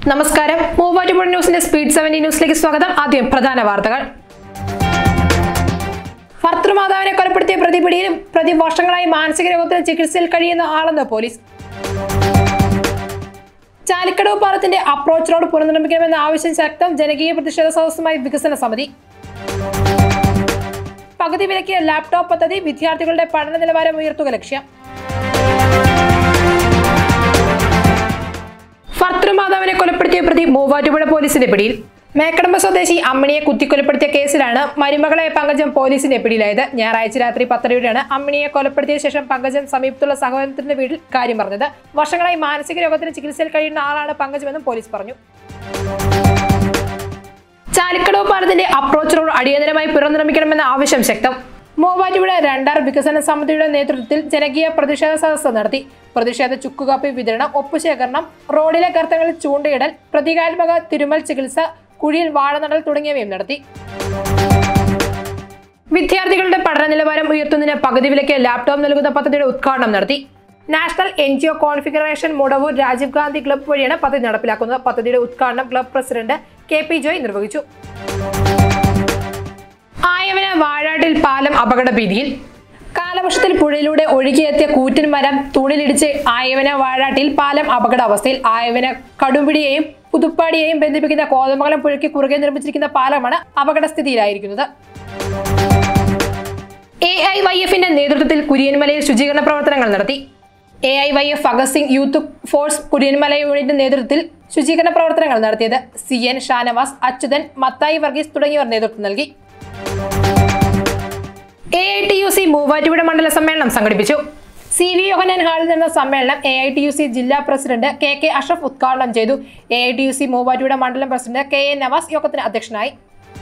നമസ്കാരം മൂവാറ്റുപുഴ ന്യൂസിന്റെ speed seventy ന്യൂസിലേക്ക് സ്വാഗതം ആദ്യം പ്രധാന വാർത്തകൾ ഭർത്തൃമാതാവിനെ കൊലപ്പെടുത്തിയ പ്രതി പിടിയിലും പ്രതി വർഷങ്ങളായി മാനസിക രോഗത്തിന് ചികിത്സയിൽ കഴിയുന്ന ആളെന്ന് പോലീസ് ചാലിക്കടവ് പാലത്തിന്റെ അപ്രോച്ച് റോഡ് പുനർനിർമ്മിക്കണമെന്ന ആവശ്യം ശക്തം ജനകീയ പ്രതിഷേധ സദസ്സുമായി വികസന സമിതി പകുതി വിലക്കിയ ലാപ്ടോപ്പ് പദ്ധതി വിദ്യാർത്ഥികളുടെ പഠന നിലവാരം ഉയർത്തുക ലക്ഷ്യം ഭർത്തൃമാതാവിനെ കൊലപ്പെടുത്തിയ പ്രതി മൂവാറ്റുപുഴ പോലീസിന്റെ പിടിയിൽ മേക്കടമ്പ സ്വദേശി അമ്മിണിയെ കുത്തിക്കൊലപ്പെടുത്തിയ കേസിലാണ് മരുമകളെ പങ്കജം പോലീസിന്റെ പിടിയിലായത് ഞായറാഴ്ച രാത്രി പത്തരയോടെയാണ് അമ്മിണിയെ കൊലപ്പെടുത്തിയ ശേഷം പങ്കജം സമീപത്തുള്ള സഹോദരത്തിന്റെ വീട്ടിൽ കാര്യം പറഞ്ഞത് വർഷങ്ങളായി മാനസിക രോഗത്തിന് ചികിത്സയിൽ കഴിയുന്ന ആളാണ് പങ്കജമെന്നും പോലീസ് പറഞ്ഞു ചാലിക്കടവ് പാലത്തിന്റെ അപ്രോച്ച് റോഡ് അടിയന്തരമായി പുനർനിർമ്മിക്കണമെന്ന ആവശ്യം ശക്തം മൂവാറ്റുപുഴ രണ്ടാർ വികസന സമിതിയുടെ നേതൃത്വത്തിൽ ജനകീയ പ്രതിഷേധ സദസ്സ് നടത്തി പ്രതിഷേധ ചുക്കുകാപ്പി വിതരണം ഒപ്പുശേഖരണം റോഡിലെ ഗർത്തങ്ങളിൽ ചൂണ്ടയിടൽ പ്രതീകാത്മക തിരുമൽ ചികിത്സ കുഴിയിൽ വാഴനടൽ തുടങ്ങിയവയും നടത്തി വിദ്യാർത്ഥികളുടെ പഠന നിലവാരം ഉയർത്തുന്നതിന് പകുതി വിലയ്ക്ക് ലാപ്ടോപ്പ് നൽകുന്ന പദ്ധതിയുടെ ഉദ്ഘാടനം നടത്തി national N G O configuration Mudavoor Rajiv Gandhi club വഴിയാണ് പദ്ധതി നടപ്പിലാക്കുന്നത് പദ്ധതിയുടെ ഉദ്ഘാടനം club president K P Joy നിർവഹിച്ചു ആയവന വാഴാട്ടിൽ പാലം അപകട ഭീതിയിൽ കാലവർഷത്തിൽ പുഴയിലൂടെ ഒഴുകിയെത്തിയ കൂറ്റൻ മരം തൂണിലിടിച്ച് ആയവന വാഴാട്ടിൽ പാലം അപകടാവസ്ഥയിൽ ആയവന കടുമ്പിടിയെയും പുതുപ്പാടിയെയും ബന്ധിപ്പിക്കുന്ന കോതമംഗലം പുഴയ്ക്ക് കുറുകെ നിർമ്മിച്ചിരിക്കുന്ന പാലമാണ് അപകടസ്ഥിതിയിലായിരിക്കുന്നത് എ ഐ വൈ എഫിന്റെ നേതൃത്വത്തിൽ കുര്യൻമലയിൽ ശുചീകരണ പ്രവർത്തനങ്ങൾ നടത്തി A I Y F Bhagat Singh youth force Kuriyanmala യൂണിറ്റിന്റെ നേതൃത്വത്തിൽ ശുചീകരണ പ്രവർത്തനങ്ങൾ നടത്തിയത് സി എൻ ഷാനവാസ് അച്യുതൻ മത്തായി വർഗീസ് തുടങ്ങിയവർ നേതൃത്വം നൽകി A I T U C Muvattupuzha മണ്ഡല സമ്മേളനം സംഘടിപ്പിച്ചു സി വി യോഹനൻ ഹാളിൽ നടന്ന സമ്മേളനം A I T U C ജില്ലാ പ്രസിഡന്റ് കെ കെ അഷ്റഫ് ഉദ്ഘാടനം ചെയ്തു A I T U C Muvattupuzha മണ്ഡലം പ്രസിഡന്റ് കെ എ നവാസ് യോഗത്തിന് അധ്യക്ഷനായി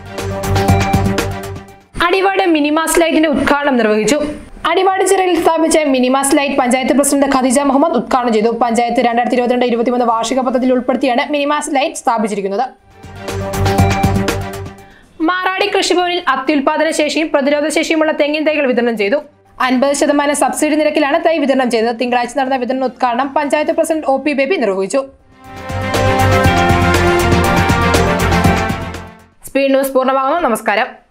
അടിവാട് മിനിമാസ് ലൈറ്റിന്റെ ഉദ്ഘാടനം നിർവഹിച്ചു അടിവാട് ചിറയിൽ സ്ഥാപിച്ച mini mast light panchayat president Khadeeja Muhammad ഉദ്ഘാടനം ചെയ്തു പഞ്ചായത്ത് രണ്ടായിരത്തി ഇരുപത്തിരണ്ട് ഇരുപത്തിമൂന്ന് വാർഷിക പദ്ധതിയിൽ ഉൾപ്പെടുത്തിയാണ് മിനിമാസ് ലൈറ്റ് സ്ഥാപിച്ചിരിക്കുന്നത് മാറാടി കൃഷിഭവനിൽ അത്യുൽപാദന ശേഷിയും പ്രതിരോധ ശേഷിയുമുള്ള തെങ്ങിൻ തൈകൾ വിതരണം ചെയ്തു അൻപത് ശതമാനം സബ്സിഡി നിരക്കിലാണ് തൈ വിതരണം ചെയ്തത് തിങ്കളാഴ്ച നടന്ന വിതരണ ഉദ്ഘാടനം panchayat president O P Baby നിർവഹിച്ചു സ്പീഡ് ന്യൂസ് പൂർണ്ണമാകുന്നു നമസ്കാരം